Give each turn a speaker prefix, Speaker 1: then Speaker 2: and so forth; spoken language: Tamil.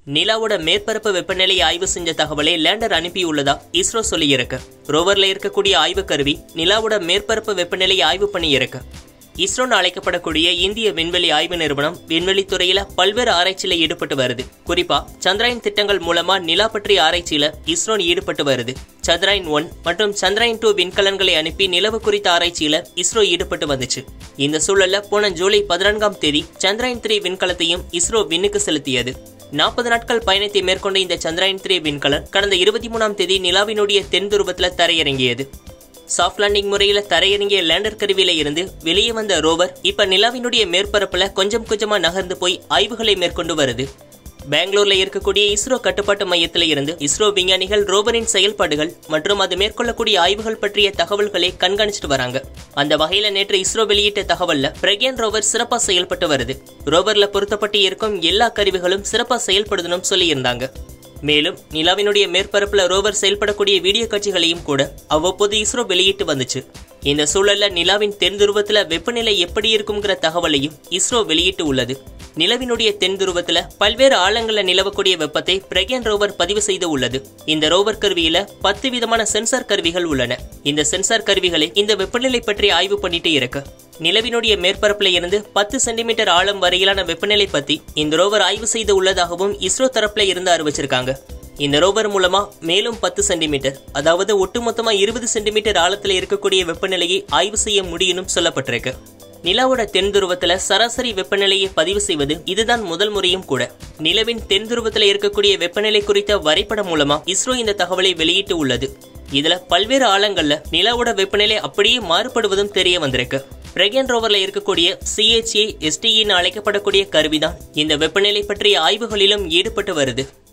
Speaker 1: நிலாவோட மேற்பரப்பு வெப்பநிலையை ஆய்வு செஞ்ச தகவலை லேண்டர் அனுப்பியுள்ளதா இஸ்ரோ சொல்லியிருக்கு ரோவர்ல இருக்கக்கூடிய ஆய்வு கருவி நிலாவோட மேற்பரப்பு வெப்பநிலையை ஆய்வு பண்ணியிருக்கு இஸ்ரோன்னு அழைக்கப்படக்கூடிய இந்திய விண்வெளி ஆய்வு நிறுவனம் விண்வெளி துறையில பல்வேறு ஆராய்ச்சியில ஈடுபட்டு வருது குறிப்பா சந்திராயன் திட்டங்கள் மூலமா நிலா பற்றிய ஆராய்ச்சியில இஸ்ரோ ஈடுபட்டு வருது சந்திராயன் ஒன் மற்றும் சந்திராயன் டூ விண்கலன்களை அனுப்பி நிலவு குறித்த ஆராய்ச்சியில இஸ்ரோ ஈடுபட்டு வந்துச்சு இந்த சூழல்ல போன ஜூலை பதினான்காம் தேதி சந்திராயன் த்ரீ விண்கலத்தையும் இஸ்ரோ விண்ணுக்கு செலுத்தியது நாற்பது நாட்கள் பயணத்தை மேற்கொண்ட இந்த சந்திராயன் த்ரீ விண்கலன் கடந்த இருபத்தி மூணாம் தேதி நிலாவினுடைய தென் துருவத்துல தரையிறங்கியது சாஃப்ட் லேண்டிங் முறையில தரையிறங்கிய லேண்டர் கருவியில இருந்து வெளியே வந்த ரோவர் இப்ப நிலாவினுடைய மேற்பரப்புல கொஞ்சம் கொஞ்சமா நகர்ந்து போய் ஆய்வுகளை மேற்கொண்டு வருது பெங்களூர்ல இருக்கக்கூடிய இஸ்ரோ கட்டுப்பாட்டு மையத்துல இருந்து இஸ்ரோ விஞ்ஞானிகள் ரோவரின் செயல்பாடுகள் மற்றும் அது மேற்கொள்ளக்கூடிய ஆய்வுகள் பற்றிய தகவல்களை கண்காணிச்சிட்டு வராங்க அந்த வகையில நேற்று இஸ்ரோ வெளியிட்ட தகவல்ல பிரக்யான் ரோவர் சிறப்பா செயல்பட்டு வருது ரோவர்ல பொருத்தப்பட்டு இருக்கும் எல்லா கருவிகளும் சிறப்பா செயல்படுதணும் சொல்லியிருந்தாங்க மேலும் நிலாவினுடைய மேற்பரப்புல ரோவர் செயல்படக்கூடிய வீடியோ காட்சிகளையும் கூட அவ்வப்போது இஸ்ரோ வெளியிட்டு வந்துச்சு இந்த சூழல்ல நிலாவின் தென் துருவத்துல வெப்பநிலை எப்படி இருக்குங்கிற தகவலையும் இஸ்ரோ வெளியிட்டு உள்ளது நிலவினுடைய தென் துருவத்துல பல்வேறு ஆழங்கள்ல நிலவக்கூடிய வெப்பத்தை பிரக்யான் ரோவர் பதிவு செய்து உள்ளது இந்த ரோவர் கருவியில பத்து விதமான சென்சார் கருவிகள் உள்ளன இந்த சென்சார் கருவிகளை இந்த வெப்பநிலை பற்றி ஆய்வு பண்ணிட்டு இருக்கு நிலவினுடைய மேற்பரப்புல இருந்து பத்து சென்டிமீட்டர் ஆழம் வரையிலான வெப்பநிலை பத்தி இந்த ரோவர் ஆய்வு செய்து உள்ளதாகவும் இஸ்ரோ தரப்புல இருந்து அறிவிச்சிருக்காங்க இந்த ரோவர் மூலமா மேலும் பத்து சென்டிமீட்டர் அதாவது ஒட்டுமொத்தமா இருபது சென்டிமீட்டர் ஆழத்துல இருக்கக்கூடிய வெப்பநிலையை ஆய்வு செய்ய முடியும்னு சொல்லப்பட்டிருக்கு நிலாவோட தென் துருவத்துல சராசரி வெப்பநிலையை பதிவு செய்வது இதுதான் முதல் முறையும் கூட நிலவின் தென் துருவத்துல இருக்கக்கூடிய வெப்பநிலை குறித்த வரைபடம் மூலமா இஸ்ரோ இந்த தகவலை வெளியிட்டு உள்ளது இதுல பல்வேறு ஆழங்கள்ல நிலாவோட வெப்பநிலை அப்படியே மாறுபடுவதும் தெரிய வந்திருக்கு பிரக்யான் ரோவர்ல இருக்கக்கூடிய சிஹெச்ஏ எஸ்டிஇன்னு அழைக்கப்படக்கூடிய கருவிதான் இந்த வெப்பநிலை பற்றிய ஆய்வுகளிலும் ஈடுபட்டு வருது